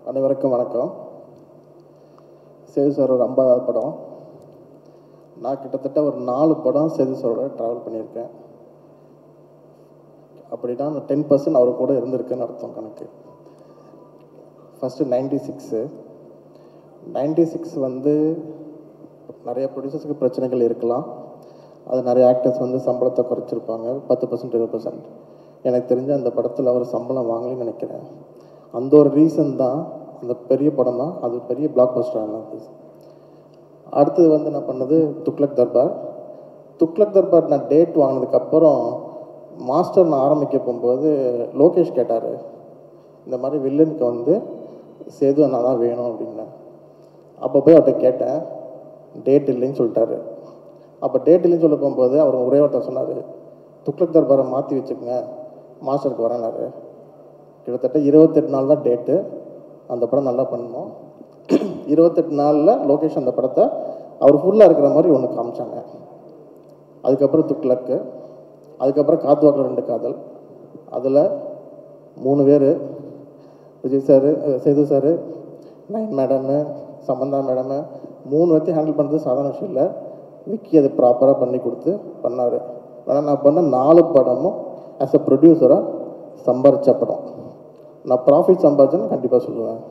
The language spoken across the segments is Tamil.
அனைவருக்கும் வணக்கம் சேது சாரோட ஐம்பதாவது படம் நான் கிட்டத்தட்ட ஒரு நாலு படம் சேது சாரோட ட்ராவல் பண்ணியிருக்கேன் அப்படின்னா நான் டென் பர்சன்ட் அவர் கூட இருந்திருக்கேன்னு அர்த்தம் கணக்கு first ninety six ninety six வந்து நிறைய ப்ரொடியூசர்ஸுக்கு பிரச்சனைகள் இருக்கலாம் அது நிறைய ஆக்டர்ஸ் வந்து சம்பளத்தை குறைச்சிருப்பாங்க பத்து பர்சன்ட் இருபது பர்சன்ட் எனக்கு தெரிஞ்ச அந்த படத்தில் அவர் சம்பளம் வாங்கலைன்னு நினைக்கிறேன் அந்த ஒரு ரீசன் தான் அந்த பெரிய படம் தான் அது பெரிய பிளாக் பஸ்டர் ஆனது அடுத்தது வந்து நான் பண்ணது துக்ளக் தர்பார் துக்ளக் தர்பார் நான் டேட் வாங்கினதுக்கப்புறம் மாஸ்டர் நான் ஆரம்பிக்க போகும்போது லோகேஷ் கேட்டார் இந்த மாதிரி வில்லனுக்கு வந்து சேது அண்ணா தான் வேணும் அப்படின்னேன் அப்போ போய் அவர்கிட்ட கேட்டேன் டேட் இல்லைன்னு சொல்லிட்டாரு அப்போ டேட் இல்லைன்னு சொல்ல போகும்போது அவர் ஒரே வார்த்தை சொன்னார் துக்ளக் தர்பாரை மாற்றி வச்சுக்கோங்க மாஸ்டருக்கு வரேனாரு கிட்டத்தட்ட இருபத்தெட்டு நாள் தான் டேட்டு அந்த படம் நல்லா பண்ணோம் இருபத்தெட்டு நாளில் லோகேஷ் அந்த படத்தை அவர் ஃபுல்லாக இருக்கிற மாதிரி ஒன்று காமிச்சாங்க அதுக்கப்புறம் துக்ளக்கு அதுக்கப்புறம் காத்துவாக்கில் ரெண்டு காதல் அதில் மூணு பேர் Vijay sir Sethu sir Nayan madam Samantha madam மூணு வச்சு ஹேண்டில் பண்ணுறது சாதாரண விஷயம் இல்லை விக்கி அதை ப்ராப்பராக பண்ணி கொடுத்து பண்ணார் ஆனால் நான் பண்ண நாலு படமும் ஆஸ் அ ப்ரொடியூசராக சம்பாரித்த படம் நான் ப்ராஃபிட் சம்பாதிச்சேன்னு கண்டிப்பாக சொல்லுவேன்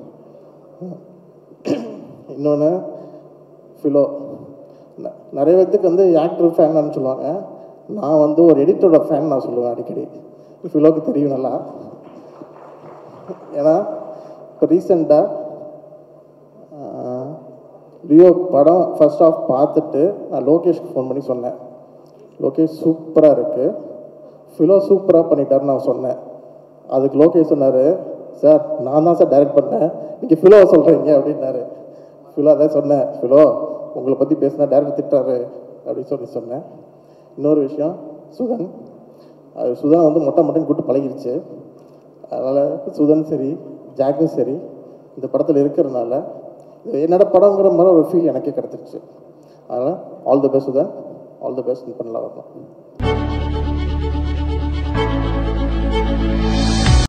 இன்னொன்று ஃபிலோ ந- நிறைய பேர்த்துக்கு வந்து ஆக்டர் ஃபேன்னு சொல்லுவாங்க நான் வந்து ஒரு எடிட்டரோட ஃபேன் நான் சொல்லுவேன் அடிக்கடி ஃபிலோக்கு தெரியும் நல்லா ஏன்னா இப்போ ரீசெண்டாக லியோ படம் ஃபர்ஸ்ட் ஆஃப் பார்த்துட்டு நான் லோகேஷ்க்கு ஃபோன் பண்ணி சொன்னேன் லோகேஷ் சூப்பராக இருக்குது ஃபிலோ சூப்பராக பண்ணிட்டாருன்னு நான் சொன்னேன் அதுக்கு லோகேஷ் சொன்னார் சார் நான் தான் சார் டைரக்ட் பண்ணேன் நீங்கள் ஃபிலோவை சொல்கிறீங்க அப்படின்னாரு ஃபிலோ அதான் சொன்னேன் ஃபிலோ உங்களை பற்றி பேசினா டேரக்டர் திட்டாரு அப்படின்னு சொல்லி சொன்னேன் இன்னொரு விஷயம் சுதன் அது சுதன் வந்து மொட்டை மொட்டைன்னு கூப்பிட்டு பழகிருச்சு அதனால் சுதன் சரி ஜாக்கும் சரி இந்த படத்தில் இருக்கிறதுனால இது என்னோட படங்கிற மாதிரி ஒரு ஃபீல் எனக்கே கிடச்சிருச்சு அதனால் all the best Sudhan all the best பண்ணலாம் வரணும்